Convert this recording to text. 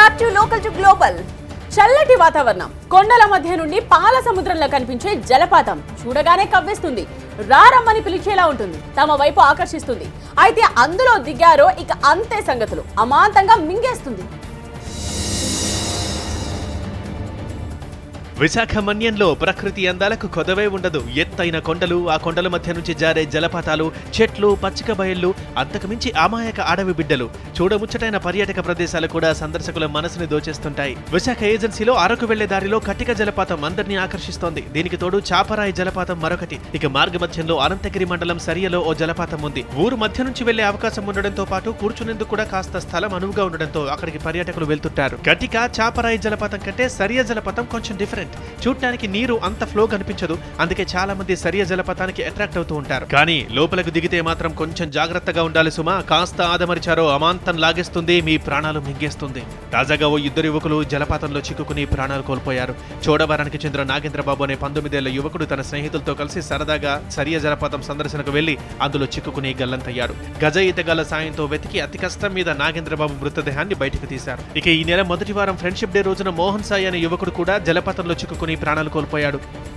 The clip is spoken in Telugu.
back to local to global చల్లటి వాతావరణం కొండల మధ్య నుండి పాల సముద్రంలో కనిపించే జలపాతం చూడగానే కవ్విస్తుంది రారమ్మని పిలిచేలా ఉంటుంది తమ వైపు ఆకర్షిస్తుంది అయితే అందులో దిగారో ఇక అంతే సంగతులు అమాంతంగా మింగేస్తుంది విశాఖ మన్యంలో ప్రకృతి అందాలకు కొదవే ఉండదు ఎత్తైన కొండలు ఆ కొండల మధ్య నుంచి జారే జలపాతాలు చెట్లు పచ్చిక బయళ్ళు అంతకుమించి అమాయక అడవి బిడ్డలు చూడముచ్చటైన పర్యాటక ప్రదేశాలు కూడా సందర్శకుల మనసుని దోచేస్తుంటాయి విశాఖ ఏజెన్సీలో అరకు వెళ్లే దారిలో కటిక జలపాతం అందరినీ ఆకర్షిస్తోంది దీనికి తోడు చాపరాయి జలపాతం మరొకటి ఇక మార్గ మధ్యంలో అనంతగిరి మండలం సరియలో ఓ జలపాతం ఉంది ఊరు మధ్య నుంచి వెళ్లే అవకాశం ఉండడంతో పాటు కూర్చునేందుకు కూడా కాస్త స్థలం అనువుగా ఉండడంతో అక్కడికి పర్యాటకులు వెళ్తుంటారు కటిక చాపరాయి జలపాతం కంటే సరియ జలపాతం కొంచెం డిఫరెంట్ చూడటానికి నీరు అంత ఫ్లో కనిపించదు అందుకే చాలా మంది సరియ జలపాతానికి అట్రాక్ట్ అవుతూ ఉంటారు కానీ లోపలకు దిగితే మాత్రం కొంచెం జాగ్రత్తగా ఉండాలి సుమా కాస్త ఆదమరిచారో అమాంతం లాగేస్తుంది మీ ప్రాణాలు మింగేస్తుంది తాజాగా ఓ ఇద్దరు యువకులు జలపాతంలో చిక్కుకుని ప్రాణాలు కోల్పోయారు చోడవరానికి చెందిన నాగేంద్రబాబు అనే పంతొమ్మిదేళ్ల యువకుడు తన స్నేహితులతో కలిసి సరదాగా సరియ జలపాతం సందర్శనకు వెళ్లి అందులో చిక్కుకుని గల్లంతయ్యాడు గజ ఈతగాల సాయంతో వెతికి అతి కష్టం మీద నాగేంద్రబాబు మృతదేహాన్ని బయటకు తీశారు ఇక ఈ నెల మొదటి వారం ఫ్రెండ్షిప్ డే రోజున మోహన్ సాయి అనే యువకుడు కూడా జలపాతంలో చిక్కుకుని ప్రాణాలు కోల్పోయాడు